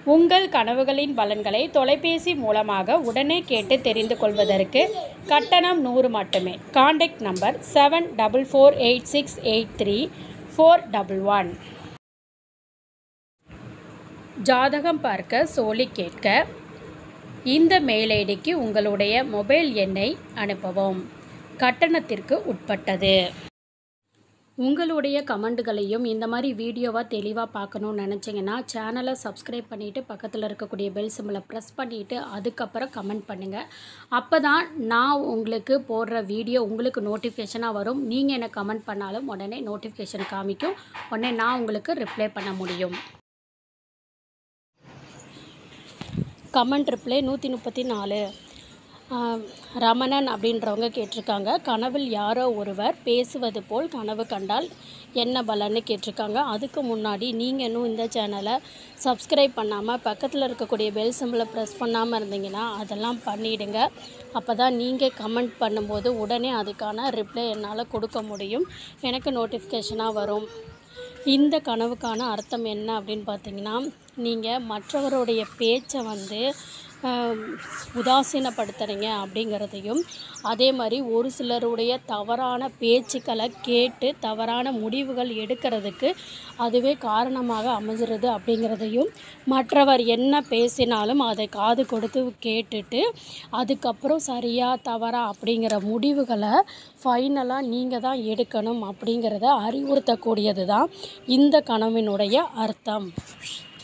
உங்கள் கனவுகளின் பலன்களை தொலைபேசி மூலமாக உடனே கேட்டு தெரிந்து கொள்வதற்கு கட்டணம் நூறு மட்டுமே contact number seven double four eight six eight three four double one ஜாதகம் பார்க்க சோலி கேட்க இந்த மெயில் ஐடிக்கு உங்களுடைய மொபைல் எண்ணை அனுப்பவும் கட்டணத்திற்கு உட்பட்டது உங்களுடைய கமெண்ட்டுகளையும் இந்த மாதிரி வீடியோவாக தெளிவாக பார்க்கணுன்னு நினச்சிங்கன்னா சேனலை சப்ஸ்கிரைப் பண்ணிவிட்டு பக்கத்தில் இருக்கக்கூடிய பெல் சிம்பிளை ப்ரெஸ் பண்ணிவிட்டு அதுக்கப்புறம் கமெண்ட் பண்ணுங்கள் அப்போ தான் நான் உங்களுக்கு போடுற வீடியோ உங்களுக்கு நோட்டிஃபிகேஷனாக வரும் நீங்கள் என்ன கமெண்ட் பண்ணாலும் உடனே நோட்டிஃபிகேஷன் காமிக்கும் உடனே நான் உங்களுக்கு ரிப்ளை பண்ண முடியும் கமெண்ட் ரிப்ளை நூற்றி முப்பத்தி நாலு ஆஹ், ரமணன் அப்படின்றவங்க கேட்டிருக்காங்க கனவில் யாரோ ஒருவர் பேசுவது போல் கனவு கண்டால் என்ன பலன்னு கேட்டிருக்காங்க அதுக்கு முன்னாடி நீங்கள் இன்னும் இந்த சேனலை சப்ஸ்கிரைப் பண்ணாமல் பக்கத்தில் இருக்கக்கூடிய பெல் சிம்பிளை ப்ரெஸ் பண்ணாமல் இருந்தீங்கன்னா அதெல்லாம் பண்ணிவிடுங்க அப்போ தான் நீங்கள் கமெண்ட் பண்ணும்போது உடனே அதுக்கான ரிப்ளை என்னால் கொடுக்க முடியும் எனக்கு நோட்டிஃபிகேஷனாக வரும் இந்த கனவுக்கான அர்த்தம் என்ன அப்படின்னு பார்த்தீங்கன்னா நீங்கள் மற்றவருடைய பேச்சை வந்து ஆம், உதாசீனப்படுத்துறீங்க அப்படிங்கிறதையும் அதே மாதிரி ஒரு சிலருடைய தவறான பேச்சுக்களை கேட்டு தவறான முடிவுகள் எடுக்கிறதுக்கு அதுவே காரணமாக அமைஞ்சிருது அப்படிங்கிறதையும் மற்றவர் என்ன பேசினாலும் அதை காது கொடுத்து கேட்டுட்டு அதுக்கப்புறம் சரியா தவறா அப்படிங்கிற முடிவுகளை ஃபைனலாக நீங்கள் தான் எடுக்கணும் அப்படிங்கிறத அறிவுறுத்தக்கூடியது தான் இந்த கனவினுடைய அர்த்தம்